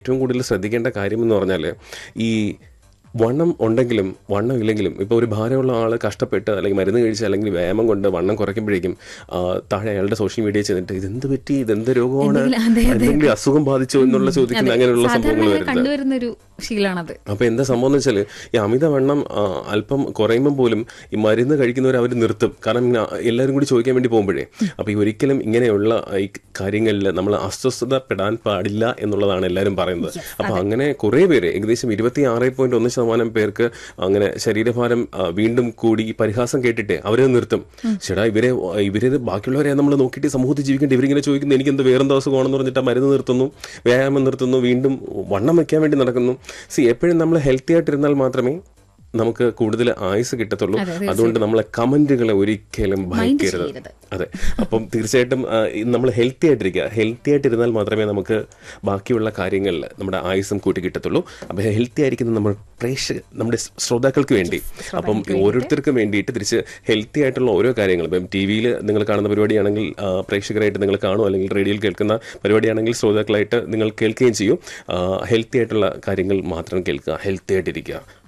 ഏറ്റവും കൂടുതൽ ശ്രദ്ധിക്കേണ്ട കാര്യം എന്ന് പറഞ്ഞാൽ ഈ വണ്ണം ഉണ്ടെങ്കിലും വണ്ണം ഇല്ലെങ്കിലും ഇപ്പോൾ ഒരു ഭാരമുള്ള ആൾ കഷ്ടപ്പെട്ട് അല്ലെങ്കിൽ മരുന്ന് കഴിച്ച് അല്ലെങ്കിൽ വ്യായാമം കൊണ്ട് വണ്ണം കുറയ്ക്കുമ്പോഴേക്കും ആ, താഴെ അയാളുടെ സോഷ്യൽ മീഡിയ ചെന്നിട്ട് ഇതെന്ത് പറ്റി ഇതെന്ത് രോഗമാണ് എന്തെങ്കിലും- അതെ, അതെ. എന്തെങ്കിലും അസുഖം ബാധിച്ചോ എന്നുള്ള ചോദിക്കുന്ന അങ്ങനെയുള്ള സംഭവങ്ങൾ സാധാരണ വരുന്നത് കണ്ടുവരുന്ന ഒരു ശീലമാണത് അപ്പൊ എന്താ സംഭവം എന്ന് വെച്ചാൽ ഈ അമിതവണ്ണം ആ, അല്പം കുറയുമ്പോൾ പോലും ഈ മരുന്ന് കഴിക്കുന്നവർ അവർ നിർത്തും കാരണം ഇങ്ങനെ എല്ലാവരും കൂടി ചോദിക്കാൻ വേണ്ടി പോകുമ്പോഴേ അപ്പൊ ഈ ഒരിക്കലും ഇങ്ങനെയുള്ള ഈ കാര്യങ്ങളിൽ നമ്മൾ അസ്വസ്ഥതപ്പെടാൻ പാടില്ല എന്നുള്ളതാണ് എല്ലാവരും പറയുന്നത് അപ്പൊ അങ്ങനെ കുറെ പേര് ഏകദേശം ഇരുപത്തി ആറ് പോയിന്റ് ഒന്ന് ശതമാനം പേർക്ക് അങ്ങനെ ശരീരഭാരം ആ, വീണ്ടും കൂടി ഈ പരിഹാസം കേട്ടിട്ട് അവരെ നിർത്തും ചേട്ടാ ഇവരെ ഇവരെ ബാക്കിയുള്ളവരെ നമ്മൾ നോക്കിയിട്ട് സമൂഹത്തിൽ ജീവിക്കേണ്ട ഇവരിങ്ങനെ ചോദിക്കുന്നു എനിക്ക് എന്ത് വേറെന്തോ അസുഖമാണെന്ന് പറഞ്ഞിട്ട് ആ മരുന്ന് നിർത്തുന്നു വ്യായാമം നിർത്തുന്നു വീണ്ടും വണ്ണം വെക്കാൻ വേണ്ടി നടക്കുന്നു സി എപ്പോഴും നമ്മൾ ഹെൽത്തി ആയിട്ടിരുന്നാൽ മാത്രമേ നമുക്ക് കൂടുതൽ ആയുസ് കിട്ടത്തുള്ളൂ അതുകൊണ്ട് നമ്മളെ കമന്റുകളെ ഒരിക്കലും ഭയക്കരുത് ചെയ്യരുത്. അതെ അപ്പം തീർച്ചയായിട്ടും നമ്മൾ ഹെൽത്തി ആയിട്ടിരിക്കുക ഹെൽത്തി ആയിട്ടിരുന്നാൽ മാത്രമേ നമുക്ക് ബാക്കിയുള്ള കാര്യങ്ങളിൽ നമ്മുടെ ആയുസും കൂട്ടി കിട്ടത്തുള്ളൂ അപ്പം ഹെൽത്തി ആയിരിക്കുന്ന നമ്മൾ പ്രേക്ഷക നമ്മുടെ ശ്രോതാക്കൾക്ക് വേണ്ടി അപ്പം ഓരോരുത്തർക്കും വേണ്ടിയിട്ട് തിരിച്ച് ഹെൽത്തി ആയിട്ടുള്ള ഓരോ കാര്യങ്ങളും ഇപ്പം ടി വിയിൽ നിങ്ങൾ കാണുന്ന പരിപാടിയാണെങ്കിൽ ആ, പ്രേക്ഷകരായിട്ട് നിങ്ങൾ കാണും അല്ലെങ്കിൽ റേഡിയോയിൽ കേൾക്കുന്ന പരിപാടിയാണെങ്കിൽ ശ്രോതാക്കളായിട്ട് നിങ്ങൾ കേൾക്കുകയും ചെയ്യും ഹെൽത്തി ആയിട്ടുള്ള കാര്യങ്ങൾ മാത്രം കേൾക്കുക ഹെൽത്തി ആയിട്ടിരിക്കുക